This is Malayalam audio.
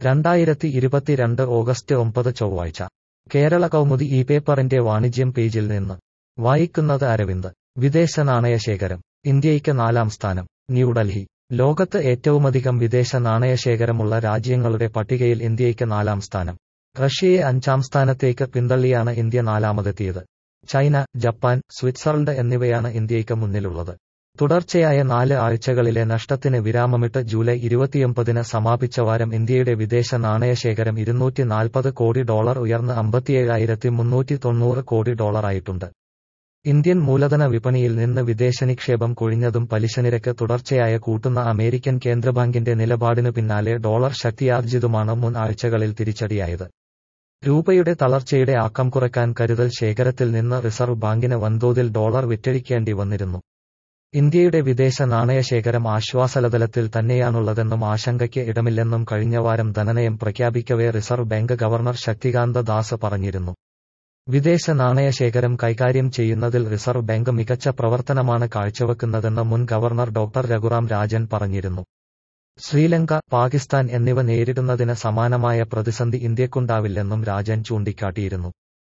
രണ്ടായിരത്തി ഇരുപത്തിരണ്ട് ഓഗസ്റ്റ് ഒമ്പത് ചൊവ്വാഴ്ച കേരള കൗമുദി ഈ പേപ്പറിന്റെ വാണിജ്യം പേജിൽ നിന്ന് വായിക്കുന്നത് അരവിന്ദ് വിദേശ നാണയശേഖരം ഇന്ത്യയ്ക്ക് നാലാം സ്ഥാനം ന്യൂഡൽഹി ലോകത്ത് ഏറ്റവുമധികം വിദേശ നാണയശേഖരമുള്ള രാജ്യങ്ങളുടെ പട്ടികയിൽ ഇന്ത്യയ്ക്ക് നാലാം സ്ഥാനം റഷ്യയെ അഞ്ചാം സ്ഥാനത്തേക്ക് പിന്തള്ളിയാണ് ഇന്ത്യ നാലാമതെത്തിയത് ചൈന ജപ്പാൻ സ്വിറ്റ്സർലൻഡ് എന്നിവയാണ് ഇന്ത്യയ്ക്ക് മുന്നിലുള്ളത് തുടർച്ചയായ നാല് ആഴ്ചകളിലെ നഷ്ടത്തിന് വിരാമമിട്ട് ജൂലൈ ഇരുപത്തിയൊമ്പതിന് സമാപിച്ച വാരം ഇന്ത്യയുടെ വിദേശ നാണയശേഖരം ഇരുന്നൂറ്റി നാൽപ്പത് കോടി ഡോളർ ഉയർന്ന് അമ്പത്തിയേഴായിരത്തി മുന്നൂറ്റി തൊണ്ണൂറ് കോടി ഡോളറായിട്ടുണ്ട് ഇന്ത്യൻ മൂലധന വിപണിയിൽ നിന്ന് വിദേശ നിക്ഷേപം കൊഴിഞ്ഞതും പലിശനിരക്ക് തുടർച്ചയായ കൂട്ടുന്ന അമേരിക്കൻ കേന്ദ്രബാങ്കിന്റെ നിലപാടിനു പിന്നാലെ ഡോളർ ശക്തിയാർജിതുമാണ് മുൻ ആഴ്ചകളിൽ തിരിച്ചടിയായത് രൂപയുടെ തളർച്ചയുടെ ആക്കം കുറയ്ക്കാൻ കരുതൽ ശേഖരത്തിൽ നിന്ന് റിസർവ് ബാങ്കിന് വൻതോതിൽ ഡോളർ വിറ്റഴിക്കേണ്ടി വന്നിരുന്നു ഇന്ത്യയുടെ വിദേശ നാണയശേഖരം ആശ്വാസലതലത്തിൽ തന്നെയാണുള്ളതെന്നും ആശങ്കയ്ക്ക് ഇടമില്ലെന്നും കഴിഞ്ഞവാരം ധനനയം പ്രഖ്യാപിക്കവേ Reserve Bank governor Shaktikanta Das പറഞ്ഞിരുന്നു വിദേശ നാണയശേഖരം കൈകാര്യം ചെയ്യുന്നതിൽ റിസർവ് ബാങ്ക് മികച്ച പ്രവർത്തനമാണ് കാഴ്ചവെക്കുന്നതെന്ന് മുൻ ഗവർണർ ഡോക്ടർ രഘുറാം രാജൻ പറഞ്ഞിരുന്നു ശ്രീലങ്ക പാകിസ്ഥാൻ എന്നിവ നേരിടുന്നതിന് സമാനമായ പ്രതിസന്ധി ഇന്ത്യക്കുണ്ടാവില്ലെന്നും രാജൻ ചൂണ്ടിക്കാട്ടിയിരുന്നു